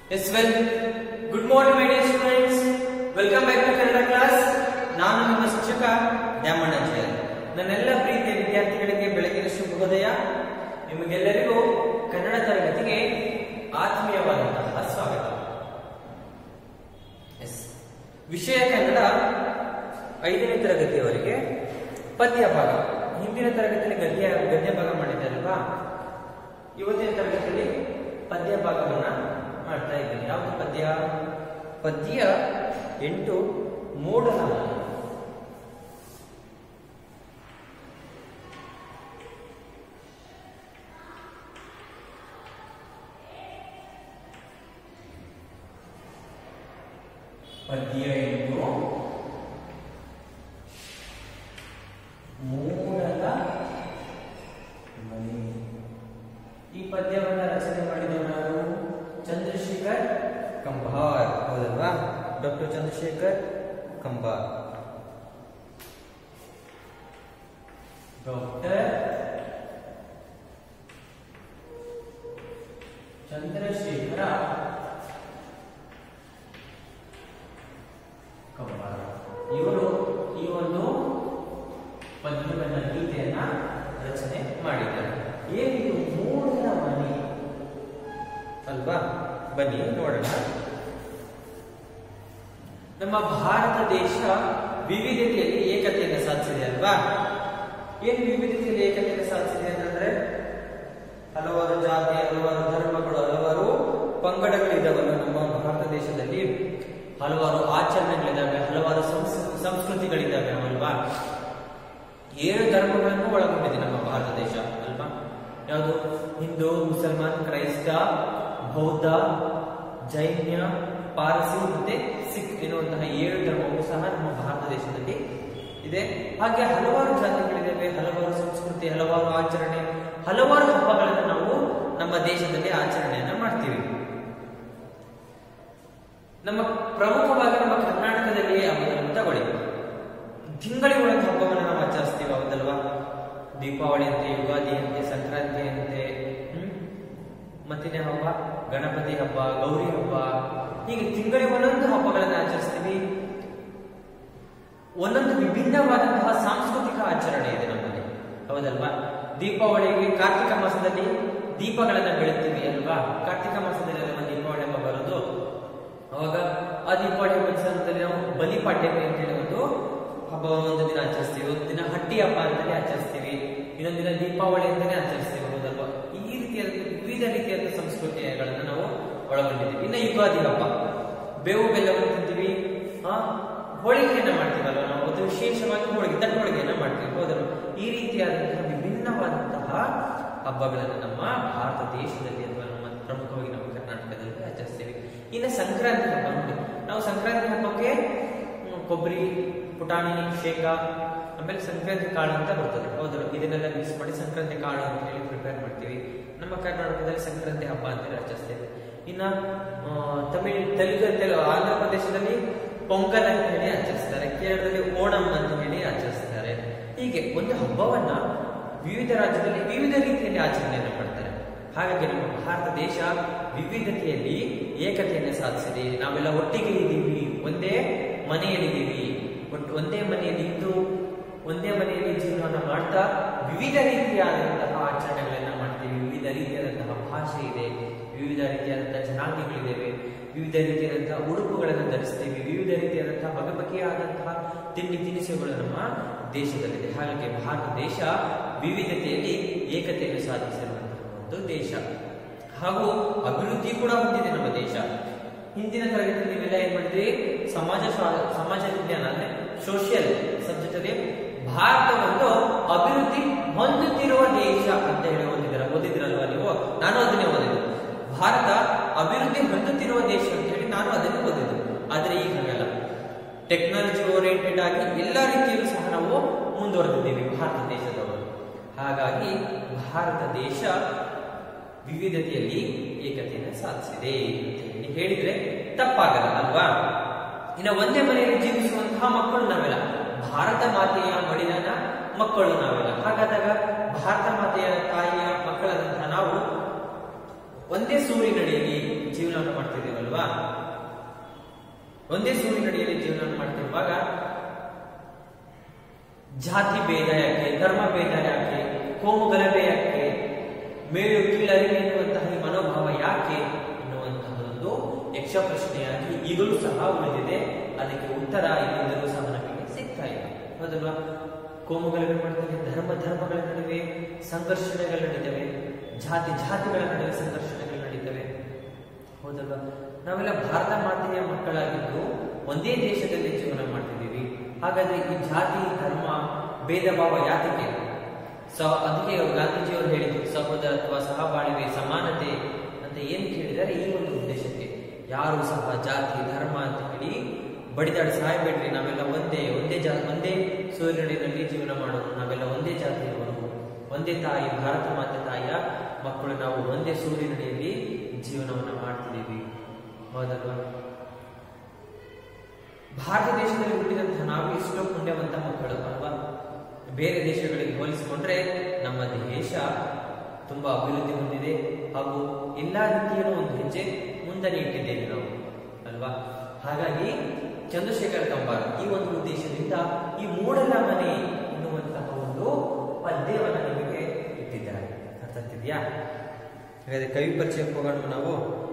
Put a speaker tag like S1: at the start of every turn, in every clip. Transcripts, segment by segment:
S1: S well good morning my dear students welcome back to Kannada class ನಾನು ನಿಮ್ಮ ಶಿಕ್ಷಕ ದ್ಯಾಮಣ್ಣಾಚಾರ್ಯ ನನ್ನೆಲ್ಲ ಪ್ರೀತಿಯ ವಿದ್ಯಾರ್ಥಿಗಳಿಗೆ ಬೆಳಗಿನ ಶುಭೋದಯ ನಿಮಗೆಲ್ಲರಿಗೂ ಕನ್ನಡ ತರಗತಿಗೆ ಆತ್ಮೀಯವಾದಂತಹ ಸ್ವಾಗತ ಎಸ್ ವಿಷಯ ಕನ್ನಡ ಐದನೇ ತರಗತಿಯವರೆಗೆ ಪದ್ಯ ಭಾಗ ಹಿಂದಿನ ತರಗತಿಯಲ್ಲಿ ಗದ್ಯ ಗದ್ಯ ಭಾಗ ಮಾಡಿದ್ದಾರಲ್ವಾ ಇವತ್ತಿನ ತರಗತಿಯಲ್ಲಿ ಪದ್ಯ ಭಾಗವನ್ನ ಮಾಡ್ತಾ ಇದ್ದೀನಿ ಯಾವುದು ಪದ್ಯ ಪದ್ಯ ಎಂಟು ಮೂಡಲ ಮನೆ. ಪದ್ಯ ಎಂಟು ಮೂಡಲ ಮನೆ ಈ ಪದ್ಯವನ್ನ ರಚನೆ ಮಾಡಿದವರು ಯಾರು ಚಂದ್ರಶೇಖರ್ ಕಂಬಾರ್ ಹೌದಲ್ವಾ ಡಾಕ್ಟರ್ ಚಂದ್ರಶೇಖರ್ ಕಂಬಾರ್ ಡಾಕ್ಟರ್ ಚಂದ್ರಶೇಖರ ಕಂಬಾರ ಇವರು ಈ ಒಂದು ಪದ್ಯವನ್ನ ಗೀತೆಯನ್ನ ರಚನೆ ಮಾಡಿದ್ದಾರೆ ಏನಿದು ಮೂಡಲ ಮನೆ ಅಲ್ವಾ ಬನ್ನಿ ನೋಡೋಣ ನಮ್ಮ ಭಾರತ ದೇಶ ವಿವಿಧತೆಯಲ್ಲಿ ಏಕತೆಯನ್ನು ಸಾಧಿಸಿದೆ ಅಲ್ವಾ ಏನು ವಿವಿಧತೆಯಲ್ಲಿ ಏಕತೆಯನ್ನು ಸಾಧಿಸಿದೆ ಅಂತಂದ್ರೆ ಹಲವಾರು ಜಾತಿ ಹಲವಾರು ಧರ್ಮಗಳು ಹಲವಾರು ಪಂಗಡಗಳಿದಾವಲ್ಲ ನಮ್ಮ ಭಾರತ ದೇಶದಲ್ಲಿ ಹಲವಾರು ಆಚರಣೆಗಳಿದಾವೆ ಹಲವಾರು ಸಂಸ್- ಸಂಸ್ಕೃತಿಗಳಿದಾವೆ ಅಲ್ವಾ ಏಳು ಧರ್ಮಗಳನ್ನು ಒಳಗೊಂಡಿದೆ ನಮ್ಮ ಭಾರತ ದೇಶ ಅಲ್ವಾ ಯಾವುದು ಹಿಂದೂ ಮುಸಲ್ಮಾನ್ ಕ್ರೈಸ್ತ ಬೌದ್ಧ ಜೈನ ಪಾರಸಿ ಮತ್ತೆ ಸಿಖ್ ಎನ್ನುವಂತಹ ಏಳು ಧರ್ಮವು ಸಹ ನಮ್ಮ ಭಾರತ ದೇಶದಲ್ಲಿ ಇದೆ ಹಾಗೆ ಹಲವಾರು ಜಾತಿಗಳಿದ್ದಾವೆ ಹಲವಾರು ಸಂಸ್ಕೃತಿ ಹಲವಾರು ಆಚರಣೆ ಹಲವಾರು ಹಬ್ಬಗಳನ್ನು ನಾವು ನಮ್ಮ ದೇಶದಲ್ಲಿ ಆಚರಣೆಯನ್ನ ಮಾಡ್ತೀವಿ ನಮ್ಮ ಪ್ರಮುಖವಾಗಿ ನಮ್ಮ ಕರ್ನಾಟಕದಲ್ಲಿ ಹಬ್ಬಗಳನ್ನು ತಗೊಳ್ಳಿ ತಿಂಗಳಿಗೊಳಗೆ ಹಬ್ಬವನ್ನು ನಾವು ಆಚರಿಸ್ತೀವಿ ಹೌದಲ್ವಾ ದೀಪಾವಳಿ ಅಂತೆ ಯುಗಾದಿ ಅಂತೆ ಸಂಕ್ರಾಂತಿ ಅಂತೆ ಹ್ಮ್? ಮತ್ತಿನ ಹಬ್ಬ ಗಣಪತಿ ಹಬ್ಬ ಗೌರಿ ಹಬ್ಬ ಹೀಗೆ ತಿಂಗಳಿಗೆ ಒಂದೊಂದು ಹಬ್ಬಗಳನ್ನು ಆಚರಿಸ್ತೀವಿ ಒಂದೊಂದು ವಿಭಿನ್ನವಾದಂತಹ ಸಾಂಸ್ಕೃತಿಕ ಆಚರಣೆ ಇದೆ ನಮ್ಮಲ್ಲಿ ಹೌದಲ್ವಾ ದೀಪಾವಳಿಗೆ ಕಾರ್ತಿಕ ಮಾಸದಲ್ಲಿ ದೀಪಗಳನ್ನ ಬೆಳಿತೀವಿ ಅಲ್ವಾ ಕಾರ್ತಿಕ ಮಾಸದಲ್ಲಿ ಅಲ್ವಾ ದೀಪಾವಳಿ ಹಬ್ಬ ಬರೋದು ಅವಾಗ ಆ ದೀಪಾವಳಿ ಹಬ್ಬದ ಸಂದರ್ಭದಲ್ಲಿ ನಾವು ಬಲಿಪಾಡ್ಯಮಿ ಅಂತ ಹೇಳಿ ಒಂದು ಹಬ್ಬವನ್ನು ಒಂದು ದಿನ ಆಚರಿಸ್ತೀವಿ ಒಂದು ದಿನ ಹಟ್ಟಿ ಹಬ್ಬ ಅಂತಲೇ ಆಚರಿಸ್ತೀವಿ ಇನ್ನೊಂದು ದಿನ ದೀಪಾವಳಿ ಅಂತಾನೆ ಆಚರಿಸ್ತೀವಿ ಹೌದಲ್ವಾ ಈ ರೀತಿಯಾದ ವಿವಿಧ ರೀತಿಯಾದ ಸಂಸ್ಕೃತಿಗಳನ್ನ ನಾವು ಒಳಗೊಂಡಿದ್ದೀವಿ ಇನ್ನು ಯುಗಾದಿ ಹಬ್ಬ ಬೇವು ಬೆಲ್ಲವನ್ನು ತಿಂತೀವಿ ಆ ಹೋಳಿಗೆಯನ್ನ ಮಾಡ್ತೀವಲ್ವ ನಾವು ಅದು ವಿಶೇಷವಾಗಿ ಹೋಳಿಗೆ ತಟ್ಟು ಹೋಳಿಗೆಯನ್ನ ಮಾಡ್ತೀವಿ ಹೌದಲ್ವ ಈ ರೀತಿಯಾದಂತಹ ವಿಭಿನ್ನವಾದಂತಹ ಹಬ್ಬಗಳನ್ನು ನಮ್ಮ ಭಾರತ ದೇಶದಲ್ಲಿ ಅಥವಾ ನಮ್ಮ ಪ್ರಮುಖವಾಗಿ ನಮ್ಮ ಕರ್ನಾಟಕದಲ್ಲಿ ಆಚರಿಸ್ತೀವಿ ಇನ್ನು ಸಂಕ್ರಾಂತಿ ಹಬ್ಬ ನೋಡಿ ನಾವು ಸಂಕ್ರಾಂತಿ ಹಬ್ಬಕ್ಕೆ ಹ್ಮ್, ಕೊಬ್ಬರಿ ಪುಟಾಣಿ ಶೇಂಗಾ ಆಮೇಲೆ ಸಂಕ್ರಾಂತಿ ಕಾಳು ಅಂತ ಬರ್ತದೆ ಹೌದಲ್ಲ ಇದನ್ನೆಲ್ಲ ಮಿಕ್ಸ್ ಮಾಡಿ ಸಂಕ್ರಾಂತಿ ಕಾಳು ಅಂತ ಹೇಳಿ ಪ್ರಿಪೇರ್ ಮಾಡ್ತೀವಿ ನಮ್ಮ ಕರ್ನಾಟಕದಲ್ಲಿ ಸಂಕ್ರಾಂತಿ ಹಬ್ಬ ಅಂತ ಆಚರಿಸ್ತೇವೆ ಇನ್ನ ಆ, ತಮಿಳ್ ತೆಲುಗು ತೆಲುಗು ಆಂಧ್ರ ಪ್ರದೇಶದಲ್ಲಿ ಪೊಂಗಲ್ ಅಂತ ಹೇಳಿ ಆಚರಿಸ್ತಾರೆ ಕೇರಳದಲ್ಲಿ ಓಣಂ ಅಂತ ಹೇಳಿ ಆಚರಿಸ್ತಾರೆ ಹೀಗೆ ಒಂದು ಹಬ್ಬವನ್ನ ವಿವಿಧ ರಾಜ್ಯದಲ್ಲಿ ವಿವಿಧ ರೀತಿಯಲ್ಲಿ ಆಚರಣೆಯನ್ನು ಮಾಡ್ತಾರೆ ಹಾಗಾಗಿ ನಮ್ಮ ಭಾರತ ದೇಶ ವಿವಿಧತೆಯಲ್ಲಿ ಏಕತೆಯನ್ನು ಸಾಧಿಸಿದೆ ನಾವೆಲ್ಲ ಒಟ್ಟಿಗೆ ಇದ್ದೀವಿ ಒಂದೇ ಮನೆಯಲ್ಲಿದ್ದೀವಿ ಒಟ್ಟು ಒಂದೇ ಮನೆಯಲ್ಲಿ ಇದ್ದು ಒಂದೇ ಮನೆಯಲ್ಲಿ ಜೀವನವನ್ನು ಮಾಡ್ತಾ ವಿವಿಧ ರೀತಿಯಾದಂತಹ ಆಚರಣೆಗಳನ್ನ ಮಾಡ್ತೀವಿ ವಿವಿಧ ರೀತಿಯಾದಂತಹ ಭಾಷೆ ಇದೆ ವಿವಿಧ ರೀತಿಯಾದಂತಹ ಜನಾಂಗಗಳಿದ್ದೇವೆ ವಿವಿಧ ರೀತಿಯಾದಂತಹ ಉಡುಪುಗಳನ್ನು ಧರಿಸ್ತೀವಿ ವಿವಿಧ ರೀತಿಯಾದಂತಹ ಬಗೆ ಬಗೆಯಾದಂತಹ ತಿಂಡಿ ತಿನಿಸುಗಳು ನಮ್ಮ ದೇಶದಲ್ಲಿದೆ ಹಾಗಾಗಿ ಭಾರತ ದೇಶ ವಿವಿಧತೆಯಲ್ಲಿ ಏಕತೆಯನ್ನು ಸಾಧಿಸಿರುವಂತಹ ಒಂದು ದೇಶ ಹಾಗೂ ಅಭಿವೃದ್ಧಿ ಕೂಡ ಹೊಂದಿದೆ ನಮ್ಮ ದೇಶ ಹಿಂದಿನ ತರಗತಿ ನೀವೆಲ್ಲ ಏನ್ ಮಾಡಿದ್ರಿ ಸಮಾಜ ಶಾ- ಸಮಾಜ ವಿಜ್ಞಾನ ಅಂದ್ರೆ ಸೋಷಿಯಲ್ ಸಬ್ಜೆಕ್ಟ್ ಅಲ್ಲಿ ಭಾರತ ಒಂದು ಅಭಿವೃದ್ಧಿ ಹೊಂದುತ್ತಿರುವ ದೇಶ ಅಂತ ಹೇಳಿ ಓದಿದಿರ ಓದಿದಿರಲ್ವಾ ನೀವು ನಾನು ಅದನ್ನೇ ಓದಿದ್ದು ಭಾರತ ಅಭಿವೃದ್ಧಿ ಹೊಂದುತ್ತಿರುವ ದೇಶ ಅಂತ ಹೇಳಿ ನಾನು ಅದನ್ನೇ ಓದಿದ್ದು ಆದ್ರೆ ಈಗ ಹಾಗಲ್ಲ ಟೆಕ್ನಾಲಜಿ ಓರಿಯೆಂಟೆಡ್ ಆಗಿ ಎಲ್ಲ ರೀತಿಯಲ್ಲೂ ಸಹ ನಾವು ಮುಂದುವರೆದಿದ್ದೀವಿ ಭಾರತ ದೇಶದವರು ಹಾಗಾಗಿ ಭಾರತ ದೇಶ ವಿವಿಧತೆಯಲ್ಲಿ ಏಕತೆಯನ್ನು ಸಾಧಿಸಿದೆ ಅಂತ ಹೇಳಿ ಹೇಳಿದ್ರೆ ತಪ್ಪಾಗಲ್ಲ ಅಲ್ವಾ ಇನ್ನು ಒಂದೇ ಮನೆಯಲ್ಲಿ ಜೀವಿಸುವಂತಹ ಮಕ್ಕಳು ನಾವೆಲ್ಲ ಭಾರತ ಮಾತೆಯ ಮಡಿಲನ ಮಕ್ಕಳು ನಾವೆಲ್ಲ ಹಾಗಾದಾಗ ಭಾರತ ಮಾತೆಯ ತಾಯಿಯ ಮಕ್ಕಳಾದಂತಹ ನಾವು ಒಂದೇ ಸೂರಿನಡಿಯಲ್ಲಿ ಜೀವನವನ್ನು ಮಾಡ್ತಿದ್ದೀವಲ್ವಾ ಒಂದೇ ಸೂರಿನಡಿಯಲ್ಲಿ ಜೀವನ ಮಾಡ್ತಿರುವಾಗ ಜಾತಿ ಭೇದ ಯಾಕೆ ಧರ್ಮ ಭೇದ ಯಾಕೆ ಕೋಮು ಗಲಭೆ ಯಾಕೆ ಮೇಲು ಕೀಳರಿಮೆ ಎನ್ನುವಂತಹ ಈ ಮನೋಭಾವ ಯಾಕೆ ಎನ್ನುವಂತಹ ಒಂದು ಯಕ್ಷ ಪ್ರಶ್ನೆಯಾಗಿ ಈಗಲೂ ಸಹ ಉಳಿದಿದೆ ಅದಕ್ಕೆ ಉತ್ತರ ಇಲ್ಲಿಂದಲೂ ಸಹ ನಮಗೆ ಸಿಗ್ತಾ ಇದೆ ಹೌದಲ್ವಾ ಕೋಮು ಗಲಭೆ ಮಾಡ್ತವೆ ಧರ್ಮ ಧರ್ಮಗಳ ನಡುವೆ ಸಂಘರ್ಷಣೆಗಳು ನಡೀತವೆ ಜಾತಿ ಜಾತಿಗಳ ನಡುವೆ ಸಂಘರ್ಷಣೆಗಳು ನಡೀತವೆ ಹೌದಲ್ವಾ ನಾವೆಲ್ಲ ಭಾರತ ಮಾತೆಯ ಮಕ್ಕಳಾಗಿದ್ದು ಒಂದೇ ದೇಶದಲ್ಲಿ ಜೀವನ ಮಾಡ್ತಿದ್ದೀವಿ ಹಾಗಾದ್ರೆ ಈ ಜಾತಿ ಧರ್ಮ ಭೇದ ಭಾವ ಯಾತಕ್ಕೆ ಸೊ ಅದಕ್ಕೆ ಗಾಂಧೀಜಿಯವರು ಹೇಳಿದ್ರು ಸಹೋದರತ್ವ ಸಹಬಾಳ್ವೆ ಸಮಾನತೆ ಅಂತ ಏನ್ ಕೇಳಿದರೆ ಈ ಒಂದು ಉದ್ದೇಶಕ್ಕೆ ಯಾರು ಸಹ ಜಾತಿ ಧರ್ಮ ಅಂತ ಹೇಳಿ ಬಡಿದಾಡಿ ಸಾಯಬೇಡ್ರಿ ನಾವೆಲ್ಲ ಒಂದೇ ಒಂದೇ ಜಾ ಒಂದೇ ಸೂರ್ಯನಡಿನಲ್ಲಿ ಜೀವನ ಮಾಡೋದು ನಾವೆಲ್ಲ ಒಂದೇ ಜಾತಿಯವರು ಒಂದೇ ತಾಯಿ ಭಾರತ ಮಾತೆ ತಾಯಿಯ ಮಕ್ಕಳು ನಾವು ಒಂದೇ ಸೂರ್ಯನಡಿಯಲ್ಲಿ ಜೀವನವನ್ನ ಮಾಡ್ತಿದ್ದೀವಿ ಹೌದಲ್ವಾ ಭಾರತ ದೇಶದಲ್ಲಿ ಹುಟ್ಟಿದಂತಹ ನಾವು ಎಷ್ಟೋ ಪುಣ್ಯವಂತ ಮಕ್ಕಳು ಅಲ್ವಾ ಬೇರೆ ದೇಶಗಳಿಗೆ ಹೋಲಿಸಿಕೊಂಡ್ರೆ ನಮ್ಮ ದೇಶ ತುಂಬಾ ಅಭಿವೃದ್ಧಿ ಹೊಂದಿದೆ ಹಾಗೂ ಎಲ್ಲಾ ರೀತಿಯಲ್ಲೂ ಒಂದು ಹೆಜ್ಜೆ ಮುಂದೆ ಇಟ್ಟಿದ್ದೇವೆ ನಾವು ಅಲ್ವಾ ಹಾಗಾಗಿ ಚಂದ್ರಶೇಖರ್ ಕಂಬಾರ್ ಈ ಒಂದು ಉದ್ದೇಶದಿಂದ ಈ ಮೂಡಲ ಮನೆ ಎನ್ನುವಂತಹ ಒಂದು ಪದ್ಯವನ್ನ ನಿಮಗೆ ಇಟ್ಟಿದ್ದಾರೆ ಅರ್ಥ ಆಗ್ತಿದ್ಯಾ ಹಾಗಾದ್ರೆ ಕವಿ ಪರಿಚಯಕ್ಕೆ ಹೋಗೋಣ ನಾವು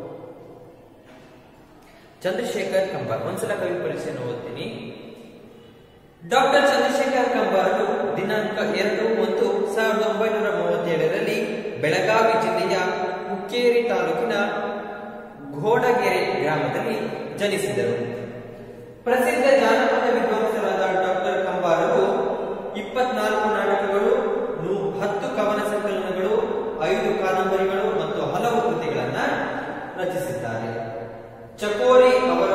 S1: ಚಂದ್ರಶೇಖರ್ ಕಂಬಾರ್ ಒಂದ್ಸಲ ಕವಿ ಪರಿಚಯನ ಓದ್ತೀನಿ ಡಾಕ್ಟರ್ ಚಂದ್ರಶೇಖರ್ ಕಂಬಾರರು ದಿನಾಂಕ ಎರಡು ಒಂದು ಸಾವಿರದ ಒಂಬೈನೂರ ಮೂವತ್ತೇಳರಲ್ಲಿ ಬೆಳಗಾವಿ ಜಿಲ್ಲೆಯ ಹುಕ್ಕೇರಿ ತಾಲೂಕಿನ ಘೋಡಗೆರೆ ಗ್ರಾಮದಲ್ಲಿ ಜನಿಸಿದರು ಪ್ರಸಿದ್ಧ ಜಾನಪದ ವಿದ್ವಾಂಸರಾದ ಡಾಕ್ಟರ್ ಕಂಬಾರರು ಇಪ್ಪತ್ನಾಲ್ಕು ನಾಟಕಗಳು ನೂ- ಹತ್ತು ಕವನ ಸಂಕಲನಗಳು ಐದು ಕಾದಂಬರಿಗಳು ಮತ್ತು ಹಲವು ಕೃತಿಗಳನ್ನ ರಚಿಸಿದ್ದಾರೆ ಚಕೋರಿ ಅವರ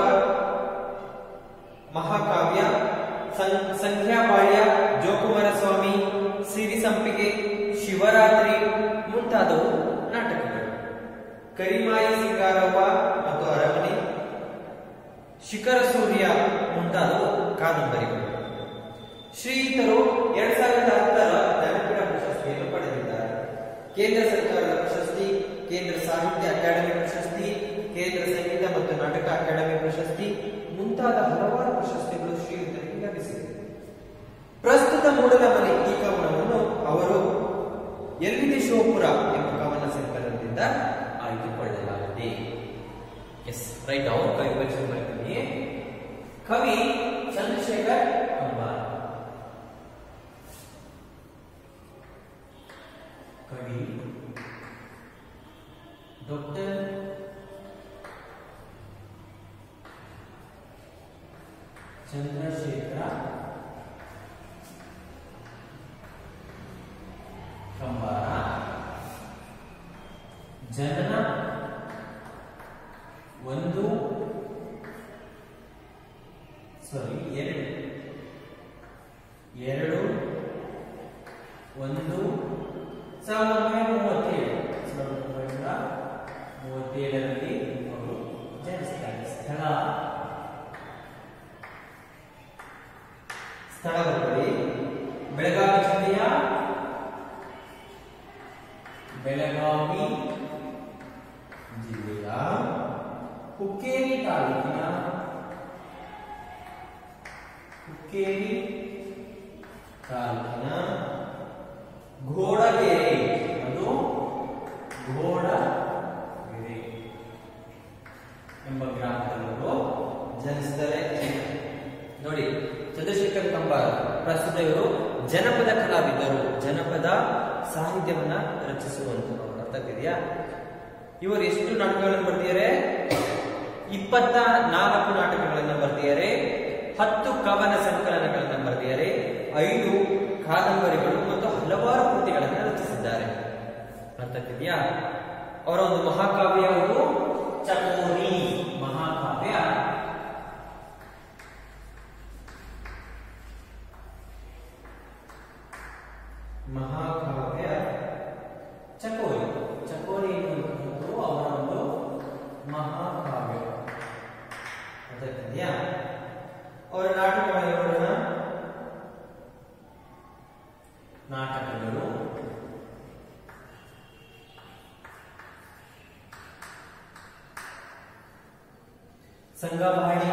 S1: ಮಹಾಕಾವ್ಯ ಸಂ- ಸಂಧ್ಯಾಪಾಳ್ಯ ಜೋಕುಮಾರ ಸ್ವಾಮಿ ಸಿರಿ ಸಂಪಿಗೆ ಶಿವರಾತ್ರಿ ಮುಂತಾದವು ನಾಟಕಗಳು ಕರಿಮಾಯಿ ಸಿಂಗಾರವ್ವ ಮತ್ತು ಅರಮನೆ ಶಿಖರ ಸೂರ್ಯ ಮುಂತಾದವು ಕಾದಂಬರಿಗಳು ಶ್ರೀಯುತರು ಎರಡ್ ಸಾವಿರದ ಹತ್ತರ ಜ್ಞಾನಪೀಠ ಪ್ರಶಸ್ತಿಯನ್ನು ಪಡೆದಿದ್ದಾರೆ ಕೇಂದ್ರ ಸರ್ಕಾರದ ಪ್ರಶಸ್ತಿ ಕೇಂದ್ರ ಸಾಹಿತ್ಯ ಅಕಾಡೆಮಿ ಪ್ರಶಸ್ತಿ ಕೇಂದ್ರ ಸಂಗೀತ ಮತ್ತು ನಾಟಕ ಅಕಾಡೆಮಿ ಪ್ರಶಸ್ತಿ ಮುಂತಾದ ಹಲವಾರು ಪ್ರಶಸ್ತಿಗಳು ಶ್ರೀಯುತರಿಗೆ ಲಭಿಸಿವೆ ಪ್ರಸ್ತುತ ಮೂಡಲ ಮನೆ ಈ ಕವನವನ್ನು ಅವರು ಎಲ್ಲಿದೆ ಶಿವಪುರ ಎಂಬ ಕವನ ಸಂಕಲನದಿಂದ ಆಯ್ದುಕೊಳ್ಳಲಾಗಿದೆ ಎಸ್ ರೈಟ್ ಅವರು ಕವಿ ಪರಿಚಯ ಮಾಡ್ತೀನಿ ಕವಿ ಚಂದ್ರಶೇಖರ್ ಕಂಬಾರ್ ಕವಿ ಡಾಕ್ಟರ್ ಚಂದ್ರಶೇಖರ ಕಂಬಾರ ಜನನ ಒಂದು ಸಾರಿ ಎರಡು ಎರಡು ಒಂದು ಸಾವಿರದ ಒಂಬೈನೂರ ಮೂವತ್ತೇಳು ಸಾವಿರದ ಒಂಬೈನೂರ ಮೂವತ್ತೇಳರಲ್ಲಿ ಅವರು ಜನಿಸ್ತಾರೆ ಸ್ಥಳ ಸ್ಥಳ ಬರ್ಕೊಳ್ಳಿ ಬೆಳಗಾವಿ ಜಿಲ್ಲೆಯ ಬೆಳಗಾವಿ ಜಿಲ್ಲೆಯ ಹುಕ್ಕೇರಿ ತಾಲೂಕಿನ ಹುಕ್ಕೇರಿ ತಾಲೂಕಿನ ಘೋಡಗೆರೆ ಅದು ಘೋಡಗೆರೆ ಎಂಬ ಗ್ರಾಮದಲ್ಲವರು ಜನಿಸಿದ್ದಾರೆ ನೋಡಿ ಚಂದ್ರಶೇಖರ್ ಕಂಬಾರ್ ಪ್ರಸ್ತುತ ಇವರು ಜನಪದ ಕಲಾವಿದರು ಜನಪದ ಸಾಹಿತ್ಯವನ್ನ ರಚಿಸುವಂತವರು ಅರ್ಥ ಆಗ್ತಿದೆಯಾ ಇವರು ಎಷ್ಟು ನಾಟಕಗಳನ್ನು ಬರ್ದಿದ್ದಾರೆ ಇಪ್ಪತ್ತ ನಾಲ್ಕು ನಾಟಕಗಳನ್ನ ಬರ್ದಿದ್ದಾರೆ ಹತ್ತು ಕವನ ಸಂಕಲನಗಳನ್ನ ಬರೆದಿದ್ದಾರೆ ಐದು ಕಾದಂಬರಿಗಳು ಮತ್ತು ಹಲವಾರು ಕೃತಿಗಳನ್ನು ರಚಿಸಿದ್ದಾರೆ ಅರ್ಥ ಆಗ್ತಿದ್ಯಾ ಅವರ ಒಂದು ಮಹಾಕಾವ್ಯ ಯಾವುದು ಚಕೋರಿ ಮಹಾಕಾವ್ಯ ಮಹಾಕಾವ್ಯ ಚಕೋರಿ ಚಕೋರಿ ಎನ್ನುವಂಥದ್ದು ಅವರ ಒಂದು ಮಹಾಕಾವ್ಯ ಗೊತ್ತಾಗ್ತಿದ್ಯಾ ಅವರ ನಾಟಕಗಳು ನೋಡೋಣ ನಾಟಕಗಳು ಸಂಗವಾಡ್ಯ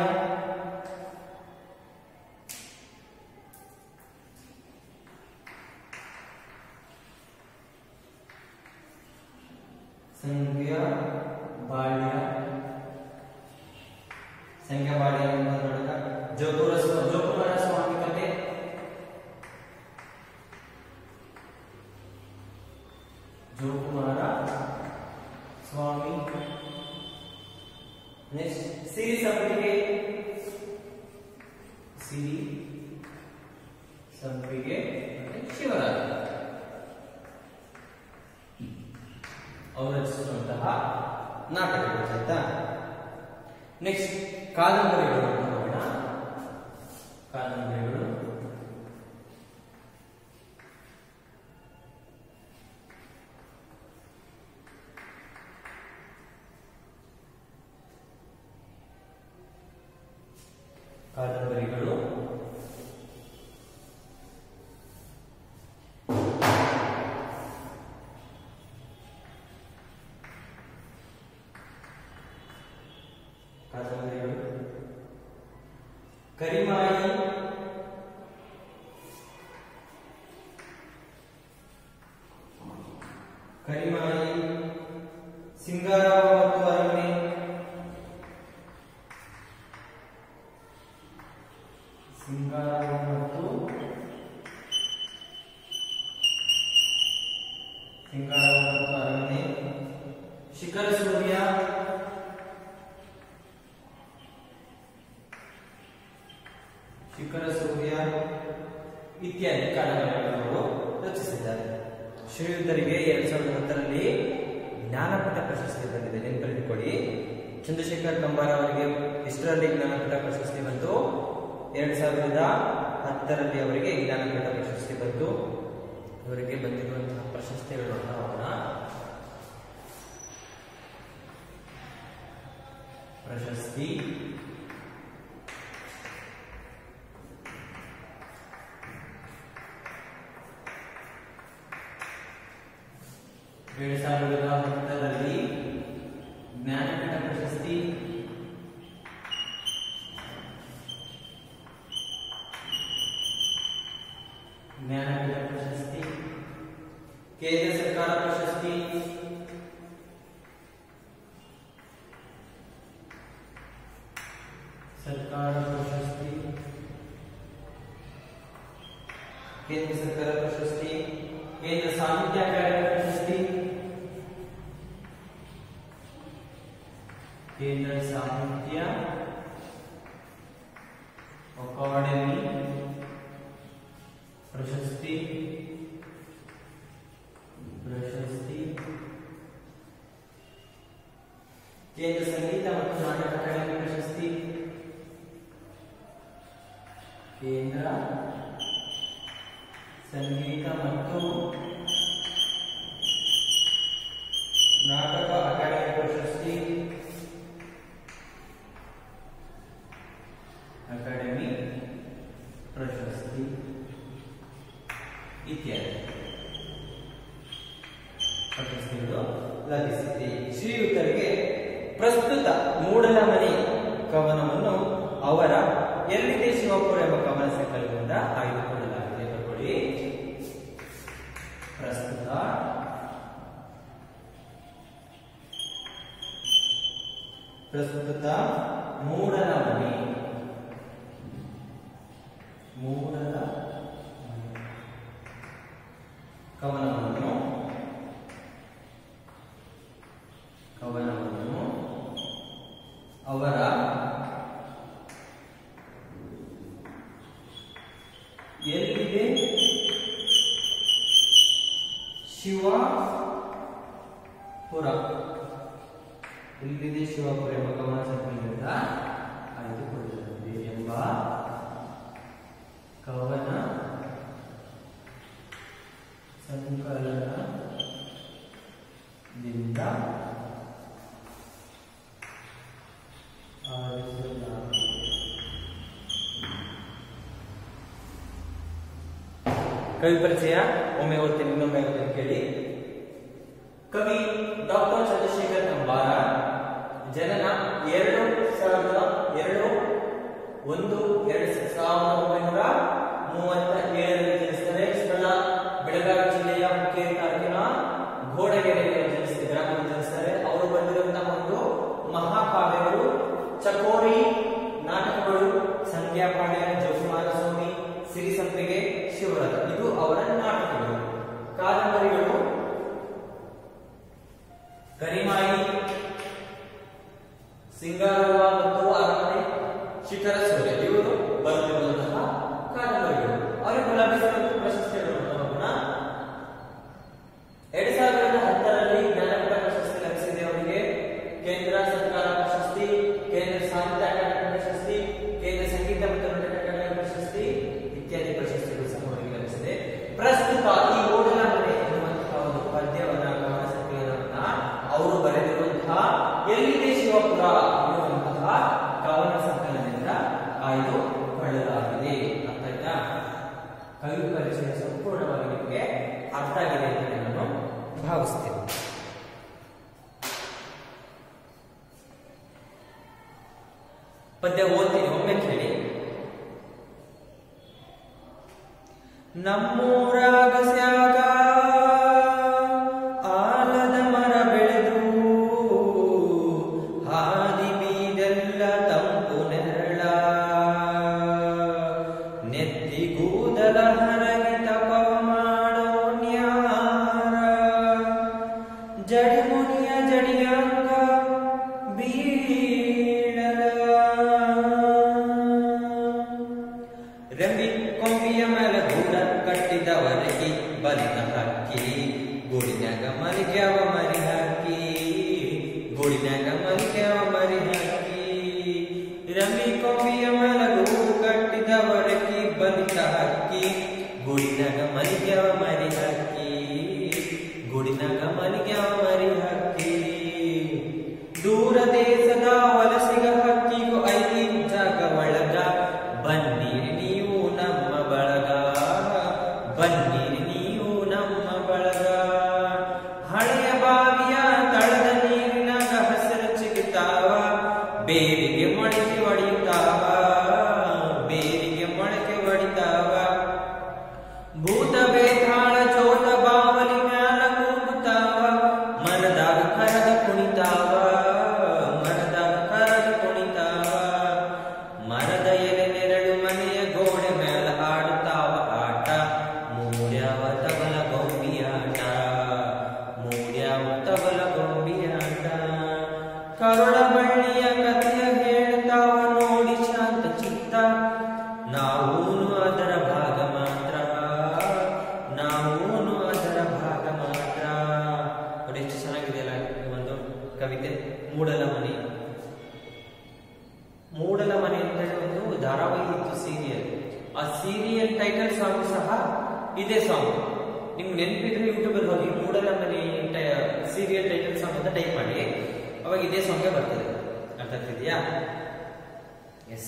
S1: ಸಂಖ್ಯಾ ಬಾಳ್ಯ ಸಂಖ್ಯಾ ಬಾಳ್ಯ ಎಂಬುದರೊಳಗ ಜೋಗುರ ಸ್ವ- ಜೋಗುಮರ ಸ್ವಾಮಿ ಕಥೆ ಜೋಕುಮಾರ ಸ್ವಾಮಿ ನೆಕ್ಸ್ಟ್ ಸಿರಿ ಸಂಪಿಗೆ ಸಿರಿ ಸಂಪಿಗೆ ಮತ್ತೆ ಶಿವರಾತ್ರಿ ಅವರು ರಚಿಸಿರುವಂತಹ ನಾಟಕಗಳು ಆಯ್ತಾ ನೆಕ್ಸ್ಟ್ ಕಾದಂಬರಿಗಳು ನೋಡೋಣ ಕಾದಂಬರಿಗಳು ಕಾದಂಬರಿಗಳು ಕಾದಂಬರಿಗಳು ಕರಿಮಾಯಿ ಕರಿಮಾಯಿ ಸಿಂಗಾರಾವ ಮತ್ತು ಅರಮನೆ ಸಿಂಗಾರಾವ ಮತ್ತು ಸಿಂಗಾರಾವ ಮತ್ತು ಅರಮನೆ ಶಿಖರ ಸೂರ್ಯ ಶಿಖರ ಸೂರ್ಯ ಇತ್ಯಾದಿ ಕಾದಂಬರಿಗಳನ್ನು ರಚಿಸಿದ್ದಾರೆ ಶ್ರೀಯುತರಿಗೆ ಎರಡ್ ಸಾವಿರದ ಹತ್ತರಲ್ಲಿ ಜ್ಞಾನಪೀಠ ಪ್ರಶಸ್ತಿ ಬಂದಿದೆ ನೆನಪಿಟ್ಟುಕೊಳ್ಳಿ ಚಂದ್ರಶೇಖರ್ ಕಂಬಾರ ಅವರಿಗೆ ಎಷ್ಟರಲ್ಲಿ ಜ್ಞಾನಪೀಠ ಪ್ರಶಸ್ತಿ ಬಂತು ಎರಡ್ ಸಾವಿರದ ಹತ್ತರಲ್ಲಿ ಅವರಿಗೆ ಜ್ಞಾನಪೀಠ ಪ್ರಶಸ್ತಿ ಬಂತು ಅವರಿಗೆ ಬಂದಿರುವಂತಹ ಪ್ರಶಸ್ತಿಗಳು ನೋಡೋಣ ಪ್ರಶಸ್ತಿ ಎರಡ್ ಸಾವಿರದ ಹತ್ತರಲ್ಲಿ ಜ್ಞಾನಪೀಠ ಪ್ರಶಸ್ತಿ ಜ್ಞಾನಪೀಠ ಪ್ರಶಸ್ತಿ ಕೇಂದ್ರ ಸರ್ಕಾರ ಪ್ರಶಸ್ತಿ ಸರ್ಕಾರ ಪ್ರಶಸ್ತಿ ಕೇಂದ್ರ ಸರ್ಕಾರ ಪ್ರಶಸ್ತಿ ಕೇಂದ್ರ ಸಾಹಿತ್ಯ ಅಕಾಡೆಮಿ ಪ್ರಶಸ್ತಿ ಕೇಂದ್ರ ಸಾಹಿತ್ಯ ಅಕಾಡೆಮಿ ಪ್ರಶಸ್ತಿ ಪ್ರಶಸ್ತಿ ಕೇಂದ್ರ ಸಂಗೀತ ಮತ್ತು ನಾಟಕ ಅಕಾಡೆಮಿ ಪ್ರಶಸ್ತಿ ಕೇಂದ್ರ ಸಂಗೀತ ಮತ್ತು ನಾಟಕ ಅಕಾಡೆಮಿ ಪ್ರಶಸ್ತಿ ಅಕಾಡೆಮಿ ಪ್ರಶಸ್ತಿ ಇತ್ಯಾದಿ ಪ್ರಶಸ್ತಿಗಳು ಲಭಿಸಿದೆ ಶ್ರೀಯುತರಿಗೆ ಪ್ರಸ್ತುತ ಮೂಡಲ ಮನೆ ಕವನವನ್ನು ಅವರ ಎಲ್ಲಿದೆ ಶಿವಪುರ ಎಂಬ ಕವನ ಸಂಕಲನದಿಂದ ಆಯ್ದುಕೊಳ್ಳಲಾಗಿದೆ ಬರ್ಕೊಳ್ಳಿ ಪ್ರಸ್ತುತ ಪ್ರಸ್ತುತ ಮೂಡಲ ಮನೆ ಮೂಡಲ ಮನೆ ಕವನವನ್ನು ಕವನವನ್ನು ಅವರ ಎಲ್ಲಿದೆ ಶಿವಪುರ ಎಲ್ಲಿದೆ ಶಿವಪುರ ಎಂಬ ಕವನ ಸಂಕಲನದಿಂದ ಆಯ್ದುಕೊಳ್ಳಲಾಗಿದೆ ಎಂಬ ಕವನ ಸಂಕಲನದಿಂದ ಆರಿಸಲಾಗಿದೆ ಕವಿ ಪರಿಚಯ ಒಮ್ಮೆ ಓದ್ತೀನಿ ಇನ್ನೊಮ್ಮೆ ಓದ್ತೀನಿ ಕೇಳಿ ಕವಿ ಡಾಕ್ಟರ್ ಚಂದ್ರಶೇಖರ್ ಕಂಬಾರ ಜನನ ಎರಡು ಸಾವಿರದ ಅರ್ಥ ಆಗಿದೆ ಅಂತ ನಾನು ಭಾವಿಸ್ತೇನೆ ಪದ್ಯ ಓದ್ತೀನಿ ಒಮ್ಮೆ ಕೇಳಿ ನಮ್ಮೂರಾಗ ಸ್ಯಾಗ ಆಲದ ಮರ ಬೆಳೆದು ಹಾದಿ ಬೀದೆಲ್ಲ ತಂಪು ನೆರಳ ನೆತ್ತಿಗೂದಲ ಹರಗಿ ತಪವ ಮಾಡೋ ನ್ಯಾರ ಜಡಿಮುನಿಯ ಜಡಿಯಂಗ ಬೀಳಲ ರವಿ ಕೊಂಬಿಯ ಮೇಲೆ ಗೂಡ ಕಟ್ಟಿದವರಿಗೆ ಬಲಿತ ಹಕ್ಕಿ ಗೂಡಿನ್ಯಾಗ ಮರಿಗ್ಯಾವ ಮರಿ ಹಾಕಿ ಗೂಡಿನ್ಯಾಗ ಮರಿಗ್ಯಾವ ಮರಿ ಹಾಕಿ ರವಿ ಕೊಂಬಿಯ ಮೇಲೆ ಗೂಡು ಕಟ್ಟಿದವರಿಗೆ ಬಲಿತ ಹಕ್ಕಿ ಗೂಡಿನಾಗ ಮರಿಗ್ಯಾವ ಮರಿ ಹಾಕಿ ಗೂಡಿನಾಗ ಮರಿಗ್ಯಾವ ಮರಿ ಹಾಕಿ ದೂರ ದೇಶದ ವಲಸಿಗ ಹಕ್ಕಿಗೂ ಐತಿ ಜಾಗ ಒಳಗ ಬನ್ನಿರಿ ನೀವು ನಮ್ಮ ಬಳಗ ಬನ್ನಿರಿ ನೀವು ನಮ್ಮ ಬಳಗ ಹಳೆಯ ಬಾವಿಯ ತಳದ ನೀರಿನಾಗ ಹಸಿರು ಚಿಗುತ್ತಾವ ಬೇರಿಗೆ ಮೊಳಕೆ ಹೊಡಿತಾವ ಬೇರಿಗೆ ಮೊಳಕೆ ಹೊಡಿತಾವ ಭೂತ ಬೇತಾಳ ಚೋಟ ಬಾವಲಿ ಮ್ಯಾಲ ಕೂಗುತ್ತಾವ ಮರದಾಗ ಕರದ ಕುಣಿತಾವ ಮರದಾಗ ಕರದ ಕುಣಿತಾವ ಮರದ ಎಲೆ ನೆರಳು ಮನೆಯ ಗೋಡೆ ಮ್ಯಾಲ ಆಡುತ್ತಾವ ಆಟ ಮೂಡ್ಯಾವ ತಬಲ ಗೊಂಬಿಯಾಟ ಮೂಡ್ಯಾವ ತಬಲ ಗೊಂಬಿಯಾಟ ಕರುಳ ಬಳ್ಳಿಯ ಕಥೆಯ ಹೇಳ್ತಾವ ನೋಡಿ ಶಾಂತ ಚಿತ್ತ ನಾವೂನು ಅದರ ಭಾಗ ಮಾತ್ರ ನಾವೂನು ಅದರ ಭಾಗ ಮಾತ್ರ ನೋಡಿ ಎಷ್ಟು ಚೆನ್ನಾಗಿದೆಯಲ್ಲ ಈ ಒಂದು ಕವಿತೆ ಮೂಡಲ ಮನೆ ಮೂಡಲ ಮನೆ ಅಂತ ಹೇಳಿ ಒಂದು ಧಾರಾವಾಹಿ ಇತ್ತು ಸೀರಿಯಲ್ ಆ ಸೀರಿಯಲ್ ಟೈಟಲ್ ಸಾಂಗ್ ಸಹ ಇದೇ ಸಾಂಗ್ ನಿಮ್ಗೆ ನೆನಪಿದ್ರೆ ಯೂಟ್ಯೂಬ್ ಅಲ್ಲಿ ಹೋಗಿ Moodala Mane serial title song ಅಂತ ಟೈಪ್ ಮಾಡಿ ಅವಾಗ ಇದೇ ಸಾಂಗ್ ಬರ್ತದೆ ಅರ್ಥ ಆಗ್ತಿದ್ಯಾ ಎಸ್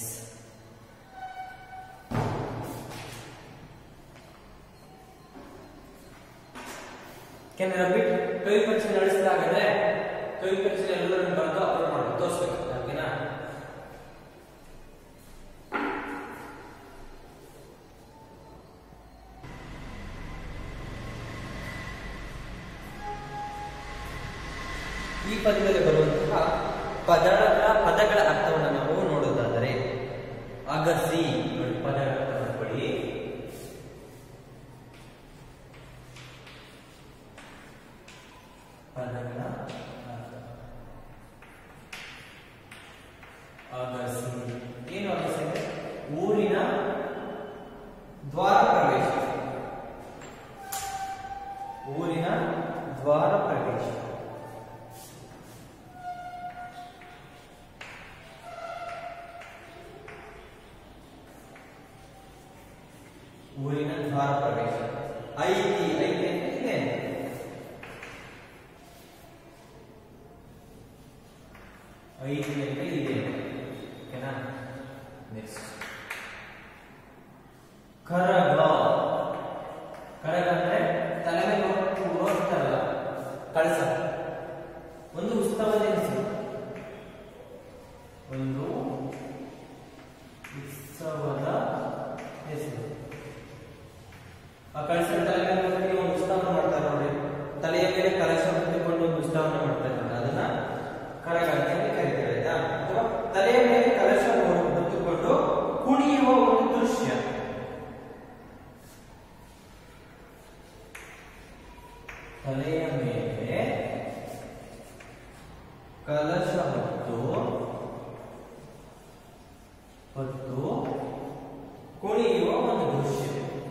S1: ಕೆನ್ ರಬ್ಬಿಟ್ ಕವಿ ಪರೀಕ್ಷೆ ನಡೆಸಿದಾಗಲೇ ಕವಿ ಪರೀಕ್ಷೆ ಎಲ್ಲರೂ ಬರೆದು ಅಪ್ಲೋಡ್ ಮಾಡೋದು ತೋರಿಸ್ಬೇಕು ಓಕೆನಾ ಈ ಪದ್ಯದಲ್ಲಿ ಬರುವಂತಹ ಪದಗಳ ಪದಗಳ ಅರ್ಥವನ್ನು ನಾವು ನೋಡೋದಾದರೆ ಅಗಸಿ ನೋಡಿ ಪದಗಳ ಅರ್ಥ ಮಾಡ್ಕೊಳ್ಳಿ ಪದಗಳ ಅರ್ಥ. ಅಗಸಿ ಏನು ಅಗಸಿ ಅಂದ್ರೆ ಊರಿನ ದ್ವಾರ ಪ್ರವೇಶ ಊರಿನ ದ್ವಾರ ಪ್ರವೇಶ ಊರಿನ ದ್ವಾರ ಪ್ರವೇಶ ಐತಿ ಐತಿ ಅಂದ್ರೆ ಇದೆ ಐತಿ ಅಂದ್ರೆ ಇದೆ ಓಕೆನಾ ನೆಕ್ಸ್ಟ್ ಕರಗ ಕರಗ ಅಂದ್ರೆ ತಲೆ ಮೇಲೆ ಹೋಗ್ತಾರಲ್ಲ ಕಳಸ ಒಂದು ಉತ್ಸವದ ಹೆಸರು ಒಂದು ಉತ್ಸವದ ಹೆಸರು ಆ ಕಳಸ ತಲೆ ಮೇಲೆ ಹೋಗಿ ಒಂದು ಉತ್ಸವನ ಮಾಡ್ತಾರೆ ನೋಡಿ ತಲೆಯ ಮೇಲೆ ಕಲಶ ಹೊತ್ತುಕೊಂಡು ಒಂದು ಉತ್ಸವನ ಮಾಡ್ತಾರೆ ನೋಡಿ. ಅದನ್ನ ಕರಗ ಅಂತ ಹೇಳಿ ಕರೀತಾರೆ ಆಯ್ತಾ ಅಥವಾ ತಲೆಯ ಮೇಲೆ ಕಲಶ ಹೊತ್ತುಕೊಂಡು ಕುಣಿಯುವ ಒಂದು ದೃಶ್ಯ ತಲೆಯ ಮೇಲೆ ಕಲಶ ಹೊತ್ತು ಹೊತ್ತು ಕುಣಿಯುವ ಒಂದು ದೃಶ್ಯ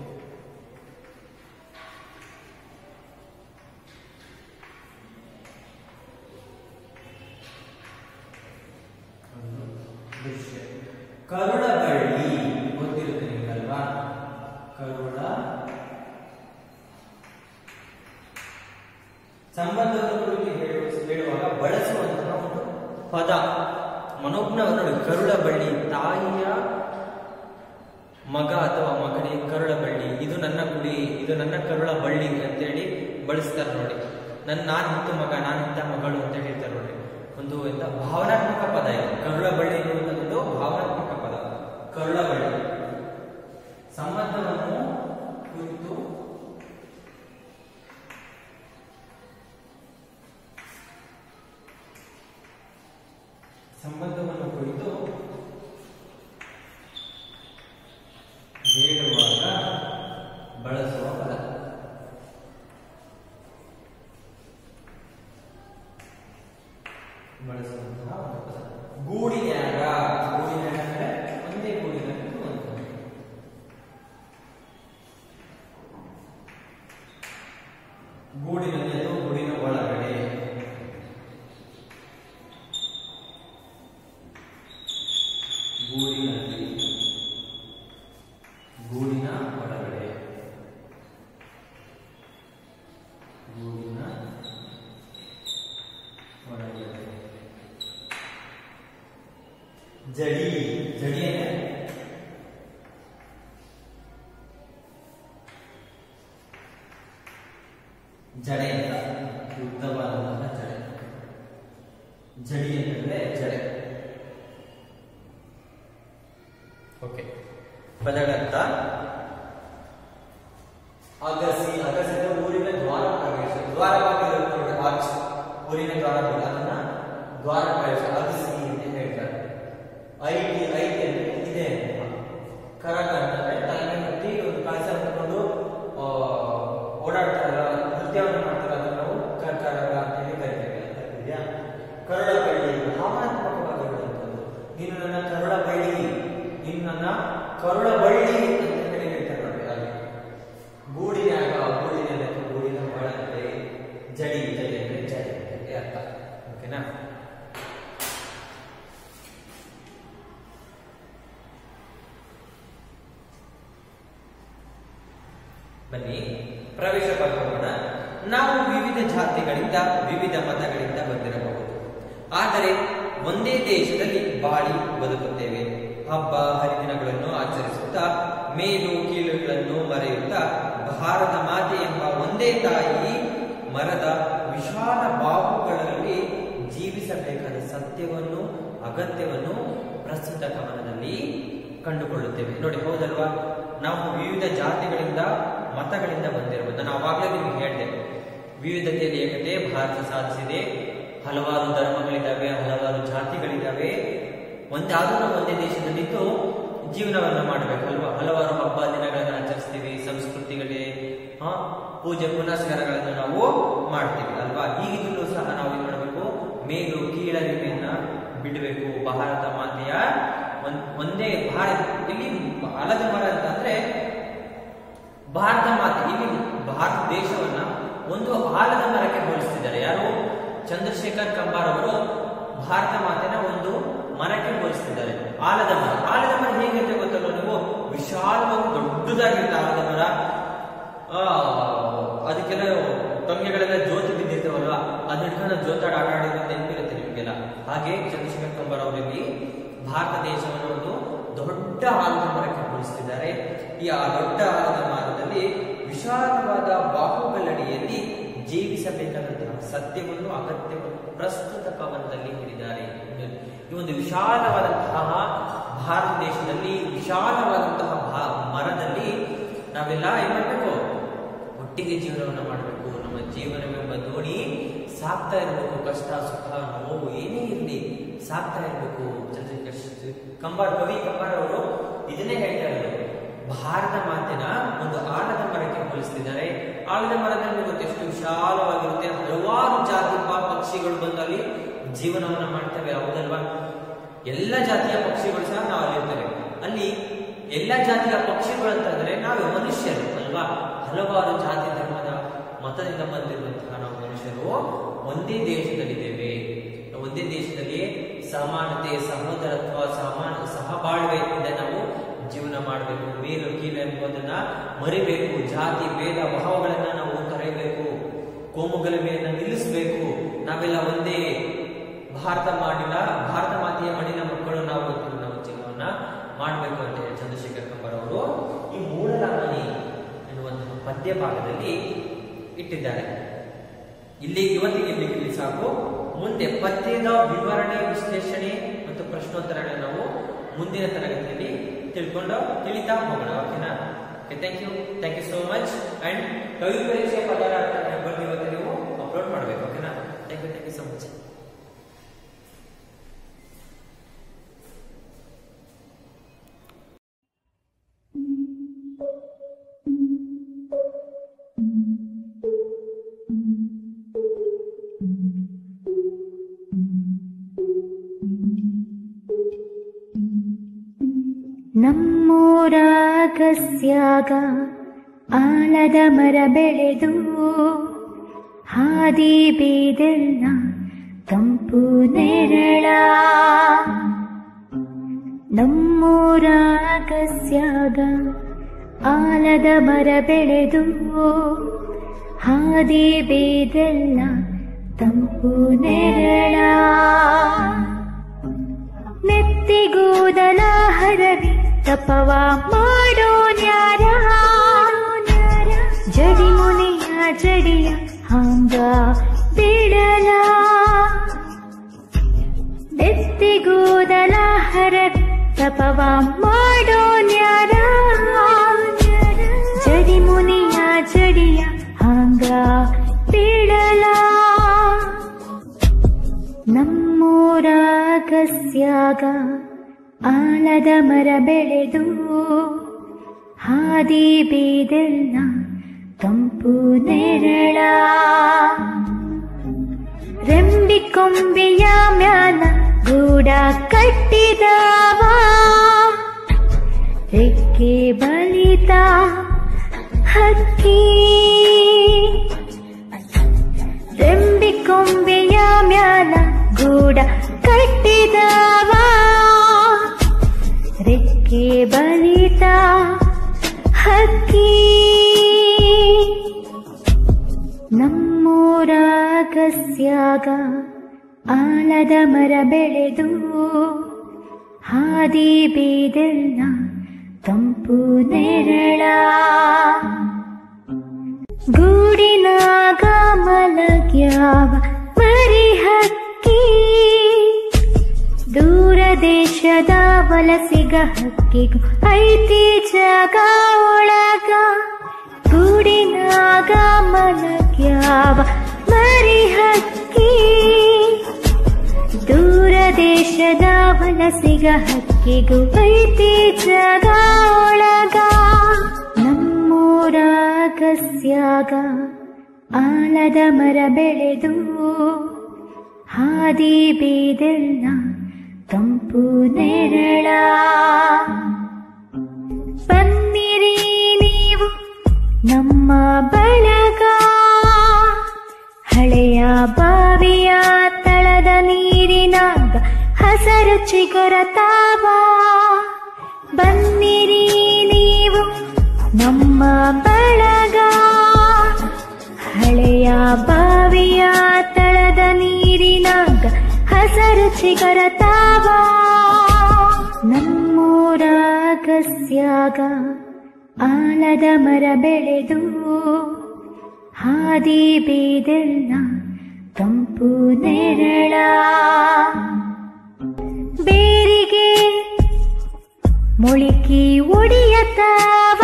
S1: ಒಂದು ದೃಶ್ಯ ಕರುಳ ಬಳ್ಳಿ ಗೊತ್ತಿರುತ್ತೆ ನಿಮಗಲ್ವಾ ಕರುಳ ಸಂಬಂಧದ ಕುರಿತು ಹೇಳುವ ಹೇಳುವಾಗ ಬಳಸುವಂತಹ ಒಂದು ಪದ ಮನೋಜ್ಞ ನೋಡಿ ಕರುಳ ಬಳ್ಳಿ ತಾಯಿಯ ಮಗ ಅಥವಾ ಮಗನೇ ಕರುಳ ಬಳ್ಳಿ ಇದು ನನ್ನ ಕುಡಿ ಇದು ನನ್ನ ಕರುಳ ಬಳ್ಳಿ ಅಂತೇಳಿ ಬಳಸ್ತಾರೆ ನೋಡಿ ನನ್ನ ನಾನ್ ಹೆತ್ತ ಮಗ ನಾನು ಹೆತ್ತ ಮಗಳು ಅಂತ ಹೇಳ್ತಾರೆ ನೋಡಿ ಒಂದು ಎಂತ ಭಾವನಾತ್ಮಕ ಪದ ಇದು ಕರುಳ ಬಳ್ಳಿ ಎನ್ನುವಂಥದ್ದು ಭಾವನಾತ್ಮಕ ಪದ ಕರುಳ ಬಳ್ಳಿ ಸಂಬಂಧವನ್ನು ಕುರಿತು ಸಂಬಂಧವನ್ನು ಕುರಿತು ಹೇಳುವಾಗ ಬಳಸುವ ಪದ ಬಳಸುವಂತಹ ಒಂದು ಪದ ಗೂಡಿನ್ಯಾಗ ಗೂಡಿನ್ಯಾಗ ಅಂದ್ರೆ ಒಂದೇ ಗೂಡಿನಲ್ಲಿ ಒಂದು ಗೂಡಿನಲ್ಲಿ ಅಥವಾ ಗೂಡಿನ ಒಳಗಡೆ ಗೂಡಿನಲ್ಲಿ ಗೂಡಿನ ಒಳಗಡೆ ಗೂಡಿನ ಒಳಗಡೆ ಜಡಿ ಜಡಿ ಅಂದ್ರೆ ಜಡೆ ಅಂತ ಉದ್ದವಾದಂತಹ ಜಡೆ ಜಡಿ ಅಂತಂದ್ರೆ ಜಡೆ ಓಕೆ ಪದಗಳರ್ಥ ಅಗಸಿ ಅಗಸಿ ಅಂದ್ರೆ ಊರಿನ ದ್ವಾರ ಪ್ರವೇಶ ದ್ವಾರ ಬಾಗಿಲು ನೋಡಿ ಆರ್ಚ್ ಊರಿನ ದ್ವಾರ ಬಾಗಿಲು ಅದನ್ನ ದ್ವಾರ ಪ್ರವೇಶ ಅಗಸಿ ಅಂತ ಹೇಳ್ತಾರೆ ಐಟಿ ಐಟಿ ಅಂದ್ರೆ ಇದೆ ಅಂತ. ಕರಗ ಅಂತಂದ್ರೆ ತಲೆ ಹತ್ತಿ ಒಂದು ಕಳಸ ಹಾಕೊಂಡು ಆ, ಓಡಾಡ್ತಾರಲ್ಲ ನೃತ್ಯವನ್ನು ಮಾಡ್ತಾರೆ ಅದನ್ನ ನಾವು ಕ- ಕರಗ ಅಂತ ಹೇಳಿ ಕರಿತೇವೆ ಅಂತ ಇದೆಯಾ ಕರುಳ ಬಳ್ಳಿ ಭಾವನಾತ್ಮಕವಾಗಿ ಹೇಳುವಂಥದ್ದು ನೀನು ನನ್ನ ಕರುಳ ಬಳ್ಳಿ ನೀನು ನನ್ನ ಕರುಳ ಬಳ್ಳಿ ಅಂತ ಹೇಳಿ ಹೇಳ್ತಾರೆ ನೋಡಿ ಅಲ್ಲಿ ಗೂಡಿನಾಗ ಗೂಡಿನಲ್ಲಿ ಅಥವಾ ಗೂಡಿನ ಒಳಗಡೆ ಜಡಿ ಜಡಿ ಅಂದ್ರೆ ಜಡಿ ಅಂತ ಅರ್ಥ ಓಕೆನಾ ಬನ್ನಿ ಪ್ರವೇಶ ಪಡೆಯೋಣ ನಾವು ವಿವಿಧ ಜಾತಿಗಳಿಂದ ವಿವಿಧ ಮತಗಳಿಂದ ಬಂದಿರಬಹುದು ಆದರೆ ಒಂದೇ ದೇಶದಲ್ಲಿ ಬಾಳಿ ಬದುಕುತ್ತೇವೆ ಹಬ್ಬ ಹರಿದಿನಗಳನ್ನು ಆಚರಿಸುತ್ತಾ ಮೇಲು ಕೀಳುಗಳನ್ನು ಮರೆಯುತ್ತಾ ಭಾರತ ಮಾತೆ ಎಂಬ ಒಂದೇ ತಾಯಿ ಮರದ ವಿಶಾಲ ಬಾಹುಗಳಲ್ಲಿ ಜೀವಿಸಬೇಕಾದ ಸತ್ಯವನ್ನು ಅಗತ್ಯವನ್ನು ಪ್ರಸ್ತುತ ಕವನದಲ್ಲಿ ಕಂಡುಕೊಳ್ಳುತ್ತೇವೆ ನೋಡಿ ಹೌದಲ್ವಾ ನಾವು ವಿವಿಧ ಜಾತಿಗಳಿಂದ ಮತಗಳಿಂದ ಬಂದಿರಬಹುದು ನಾನು ಅವಾಗಲೇ ನಿಮಗೆ ಹೇಳಿದೆ ವಿವಿಧತೆಯಲ್ಲಿ ಏಕತೆ ಭಾರತ ಸಾಧಿಸಿದೆ ಹಲವಾರು ಧರ್ಮಗಳಿದ್ದಾವೆ ಹಲವಾರು ಜಾತಿಗಳಿದ್ದಾವೆ ಒಂದಾದ್ರೂ ನಾವು ಒಂದೇ ದೇಶದಲ್ಲಿದ್ದು ಜೀವನವನ್ನ ಮಾಡಬೇಕಲ್ವಾ ಹಲವಾರು ಹಬ್ಬ ದಿನಗಳನ್ನು ಆಚರಿಸ್ತೀವಿ ಸಂಸ್ಕೃತಿಗಳೇ ಆ, ಪೂಜೆ ಪುನಸ್ಕಾರಗಳನ್ನು ನಾವು ಮಾಡ್ತೀವಿ ಅಲ್ವಾ ಈಗಿದ್ರೂ ಸಹ ನಾವು ಏನ್ ಮಾಡಬೇಕು ಮೇಲು ಕೀಳರಿಮೆಯನ್ನ ಬಿಡಬೇಕು ಭಾರತ ಮಾತೆಯ ಒಂದ್- ಒಂದೇ ಭಾರತ ಇಲ್ಲಿ ಆಲದ ಮರ ಅಂತಂದ್ರೆ ಭಾರತ ಮಾತೆ ಇಲ್ಲಿ ಭಾರತ ದೇಶವನ್ನ ಒಂದು ಆಲದ ಮರಕ್ಕೆ ಹೋಲಿಸ್ತಿದ್ದಾರೆ ಯಾರು ಚಂದ್ರಶೇಖರ್ ಕಂಬಾರ್ ಅವರು ಭಾರತ ಮಾತೆನ ಒಂದು ಮರಕ್ಕೆ ಹೋಲಿಸ್ತಿದ್ದಾರೆ ಆಲದ ಮರ ಆಲದ ಮರ ಹೇಗೆ ಅಂತ ಗೊತ್ತಲ್ಲ ನೀವು ವಿಶಾಲವಾಗಿ ದೊಡ್ಡದಾಗಿರುತ್ತೆ ಆಲದ ಮರ ಆ, ಅದಕ್ಕೆಲ್ಲ ಟೊಂಗೆಗಳೆಲ್ಲ ಜ್ಯೋತಿ ಬಿದ್ದಿರ್ತಾವಲ್ವಾ ಅದ್ ಹಿಡ್ಕೊಂಡು ಜೋತಾಡ ಆಟ ಆಡಿದ್ರೆ ನೆನಪಿರುತ್ತೆ ನಿಮಗೆಲ್ಲ ಹಾಗೆ ಚಂದ್ರಶೇಖರ್ ಕಂಬಾರ್ ಅವರಲ್ಲಿ ಭಾರತ ದೇಶವನ್ನು ಒಂದು ದೊಡ್ಡ ಆಲದ ಮರಕ್ಕೆ ಹೋಲಿಸ್ತಿದ್ದಾರೆ ಈ ಆ ದೊಡ್ಡ ಆಲದ ಮರದಲ್ಲಿ ವಿಶಾಲವಾದ ಬಾಹುಗಳಡಿಯಲ್ಲಿ ಜೀವಿಸಬೇಕಾದಂತಹ ಸತ್ಯವನ್ನು ಅಗತ್ಯವನ್ನು ಪ್ರಸ್ತುತ ಕವನದಲ್ಲಿ ಹೇಳಿದ್ದಾರೆ ಈ ಒಂದು ವಿಶಾಲವಾದಂತಹ ಭಾರತ ದೇಶದಲ್ಲಿ ವಿಶಾಲವಾದಂತಹ ಭಾ- ಮರದಲ್ಲಿ ನಾವೆಲ್ಲ ಏನ್ ಮಾಡ್ಬೇಕು ಒಟ್ಟಿಗೆ ಜೀವನವನ್ನು ಮಾಡಬೇಕು ನಮ್ಮ ಜೀವನವೆಂಬ ದೋಣಿ ಸಾಕ್ತಾ ಇರಬೇಕು ಕಷ್ಟ ಸುಖ ನೋವು ಏನೇ ಇರಲಿ ಸಾಕ್ತಾ ಇರಬೇಕು ಚಂದ್ರಶೇಖರ್ ಶ- ಕಂಬಾರ್ ಕವಿ ಕಂಬಾರ್ ಅವರು ಇದನ್ನೇ ಹೇಳ್ತಾ ಇರೋದು ಭಾರತ ಮಾತಿನ ಒಂದು ಆಲದ ಮರಕ್ಕೆ ಹೋಲಿಸ್ತಿದ್ದಾರೆ ಆಲದ ಮರದಲ್ಲಿ ಗೊತ್ತು ಎಷ್ಟು ವಿಶಾಲವಾಗಿರುತ್ತೆ ಹಲವಾರು ಜಾತಿ ಪ- ಪಕ್ಷಿಗಳು ಬಂದು ಅಲ್ಲಿ ಜೀವನವನ್ನ ಮಾಡ್ತವೆ ಹೌದಲ್ವಾ ಎಲ್ಲ ಜಾತಿಯ ಪಕ್ಷಿಗಳು ಸಹ ನಾವು ಅಲ್ಲಿ ಇರ್ತೇವೆ ಅಲ್ಲಿ ಎಲ್ಲ ಜಾತಿಯ ಪಕ್ಷಿಗಳು ಅಂತಂದ್ರೆ ನಾವು ಮನುಷ್ಯರು ಅಲ್ವಾ ಹಲವಾರು ಜಾತಿ ಧರ್ಮದ ಮತದಿಂದ ಬಂದಿರುವಂತಹ ನಾವು ಮನುಷ್ಯರು ಒಂದೇ ದೇಶದಲ್ಲಿದ್ದೇವೆ ಒಂದೇ ದೇಶದಲ್ಲಿ ಸಮಾನತೆ ಸಹೋದರತ್ವ ಸಮಾನ ಸಹಬಾಳ್ವೆಯಿಂದ ನಾವು ಜೀವನ ಮಾಡಬೇಕು ಮೇಲು ಕೀಳು ಎಂಬುದನ್ನ ಮರಿಬೇಕು ಜಾತಿ ಭೇದ ಭಾವಗಳನ್ನ ನಾವು ತೊರೆಯಬೇಕು ಕೋಮುಗಲಭೆಯನ್ನ ನಿಲ್ಲಿಸಬೇಕು ನಾವೆಲ್ಲ ಒಂದೇ ಭಾರತ ಮಾಡಿನ ಭಾರತ ಮಾತೆಯ ಮಣ್ಣಿನ ಮಕ್ಕಳು ನಾವು ಅಂತ ನಾವು ಜೀವನವನ್ನ ಮಾಡಬೇಕು ಅಂತ ಹೇಳಿ ಚಂದ್ರಶೇಖರ್ ಕಂಬರ್ ಅವರು ಈ ಮೂಡಲಮಣಿ ಎನ್ನುವಂತಹ ಪದ್ಯ ಭಾಗದಲ್ಲಿ ಇಟ್ಟಿದ್ದಾರೆ ಇಲ್ಲಿ ಇವತ್ತಿಗೆ ಇಲ್ಲಿಗೆ ಸಾಕು ಮುಂದೆ ಪದ್ಯದ ವಿವರಣೆ ವಿಶ್ಲೇಷಣೆ ಮತ್ತು ಪ್ರಶ್ನೋತ್ತರಗಳನ್ನ ನಾವು ಮುಂದಿನ ತರಗತಿಯಲ್ಲಿ ತಿಳ್ಕೊಂಡು ತಿಳಿತಾ ಹೋಗೋಣ ಓಕೆನಾ okay thank you thank you so much and ಕವಿ ಪರೀಕ್ಷೆ ಪದರ ಬರ್ದು ಇವತ್ತು ನೀವು ಅಪ್ಲೋಡ್ ಮಾಡಬೇಕು ಓಕೆನಾ thank you thank you so much
S2: ನಮ್ಮೂರಾಗಸ್ಯಾಗ ಆಲದ ಮರ ಬೆಳೆದು ಹಾದಿ ಬೀದೆಲ್ಲ ತಂಪು ನೆರಳ ನಮ್ಮೂರಾಗಸ್ಯಾಗ ಆಲದ ಮರ ಬೆಳೆದು ಹಾದಿ ಬೀದೆಲ್ಲ ತಂಪು ನೆರಳ ನೆತ್ತಿಗೂದಲ ಹರವಿ ತಪವ ಮಾಡೋ ನ್ಯಾರ ಜಡಿ ಮುನಿಯ ಜಡಿಯ ಹಂಗ ಬಿಡಲ ನೆತ್ತಿಗೂದಲ ಹರವಿ ತಪವ ಮಾಡೋ ನ್ಯಾರ ಜಡಿ ಮುನಿಯ ಜಡಿಯ ಹಂಗ ಬಿಡಲ ನಮ್ಮೂರಾಗಸ್ಯಾಗ ಆಲದ ಮರ ಬೆಳೆದು ಹಾದಿ ಬೀದೆಲ್ಲ ತಂಪು ನೆರಳ ರೆಂಬಿ ಕೊಂಬೆಯ ಮ್ಯಾಲ ಗೂಡ ಕಟ್ಟಿದವ ರೆಕ್ಕೆ ಬಲಿತ ಹಕ್ಕಿ ರೆಂಬಿ ಕೊಂಬೆಯ ಮ್ಯಾಲ ಗೂಡ ಕಟ್ಟಿದವ ರೆಕ್ಕೆ ಬಲಿತ ಹಕ್ಕಿ ನಮ್ಮೂರಾಗಸ್ಯಾಗ ಆಲದ ಮರ ಬೆಳೆದು ಹಾದಿ ಬೀದೆಲ್ಲ ತಂಪು ನೆರಳ ಗೂಡಿನಾಗ ಮಲಗ್ಯಾವ ಮರಿ ಹಕ್ಕಿ ದೂರ ದೇಶದ ವಲಸಿಗ ಹಕ್ಕಿಗೂ ಐತಿ ಜಾಗ ಒಳಗ ಗೂಡಿನಾಗ ಮಲಗ್ಯಾವ ಮರಿ ಹಕ್ಕಿ ದೂರ ದೇಶದ ವಲಸಿಗ ಹಕ್ಕಿಗೂ ಐತಿ ಜಾಗ ಒಳಗ ನಮ್ಮೂರಾಗಸ್ಯಾಗ ಆಲದ ಮರ ಬೆಳೆದು ಹಾದಿ ಬೀದೆಲ್ಲ ತಂಪು ನೆರಳ ಬನ್ನಿರಿ ನೀವು ನಮ್ಮ ಬಳಗ ಹಳೆಯ ಬಾವಿಯ ತಳದ ನೀರಿನಾಗ ಹಸರು ಚಿಗುರ ತಾವ ಬನ್ನಿರಿ ನೀವು ನಮ್ಮ ಬಳಗ ಹಳೆಯ ಬಾವಿಯ ತಳದ ನೀರಿನಾಗ ಹಸರು ಚಿಗರ ತಾವ ನಮ್ಮೂರಾಗಸ್ಯಾಗ ಆಲದ ಮರ ಬೆಳೆದು ಹಾದಿ ಬೀದೆಲ್ಲ ತಂಪು ನೆರಳ ಬೇರಿಗೆ ಮೊಳಿಕಿ ಒಡಿಯತಾವ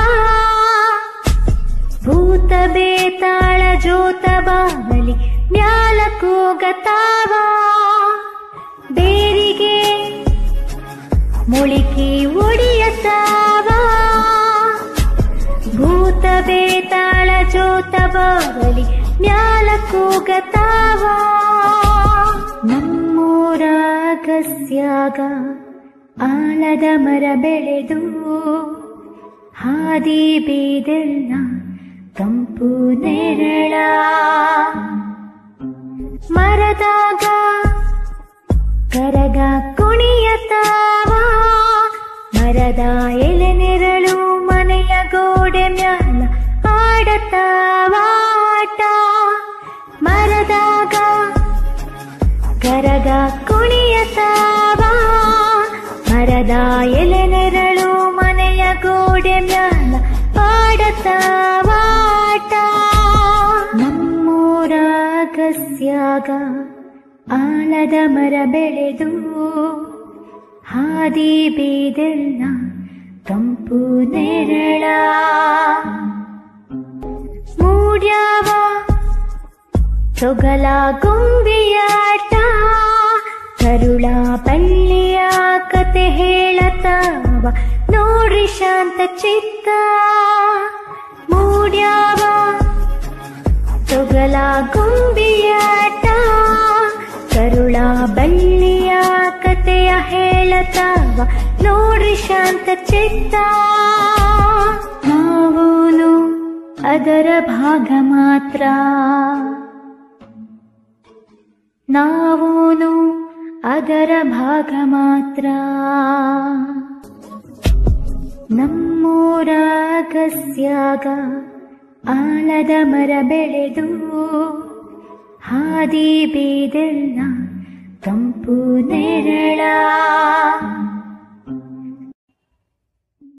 S2: ಭೂತ ಬೇತಾಳ ಜೋತ ಬಾವಲಿ ಮ್ಯಾಲ ಕೂಗತಾವ ಬೇರಿಗೆ ಮೊಳಿಕಿ ಒಡಿಯತಾವ ಭೂತ ಬೇತಾಳ ಜೋತ ಬಾವಲಿ ಮ್ಯಾಲ ಕೂಗತಾವ ನಮ್ಮೂರಾಗಸ್ಯಾಗ ಆಲದ ಮರ ಬೆಳೆದು ಹಾದಿ ಬೀದೆಲ್ಲ ತಂಪು ನೆರಳ ಮರದಾಗ ಕರಗ ಕುಣಿಯತಾವ ಮರದ ಎಲೆ ನೆರಳು ಮನೆಯ ಗೋಡೆ ಮ್ಯಾಲ ಆಡತಾವ ಆಟ ಮರದಾಗ ಕರಗ ಕುಣಿಯತಾವ ಮರದ ಎಲೆ ನೆರಳು ಮನೆಯ ಗೋಡೆ ಮ್ಯಾಲ ಆಡತಾವಾಟ ನಮ್ಮೂರ ಗಸ್ಯಾಗ ಆಲದ ಮರ ಬೆಳೆದು ಹಾದಿ ಬೀದೆಲ್ಲ ತಂಪು ನೆರಳ ಮೂಡ್ಯಾವ ತೊಗಲ ಗೊಂಬಿಯಾಟ ಕರುಳ ಬಳ್ಳಿಯ ಕತೆ ಹೇಳತಾವ ನೋಡ್ರಿ ಶಾಂತ ಚಿತ್ತ ಮೂಡ್ಯಾವ ತೊಗಲ ಗೊಂಬಿಯಾಟ ಕರುಳ ಬಳ್ಳಿಯ ಕತೆಯ ಹೇಳತಾವ ನೋಡ್ರಿ ಶಾಂತ ಚಿತ್ತ ನಾವೂನು ಅದರ ಭಾಗ ಮಾತ್ರ ನಾವೂನು ಅದರ ಭಾಗ ಮಾತ್ರ ನಮ್ಮೂರ ಗಸ್ಯಾಗ ಆಲದ ಮರ ಬೆಳೆದು ಹಾದಿ ಬೀದೆಲ್ಲ ತಂಪು ನೆರಳ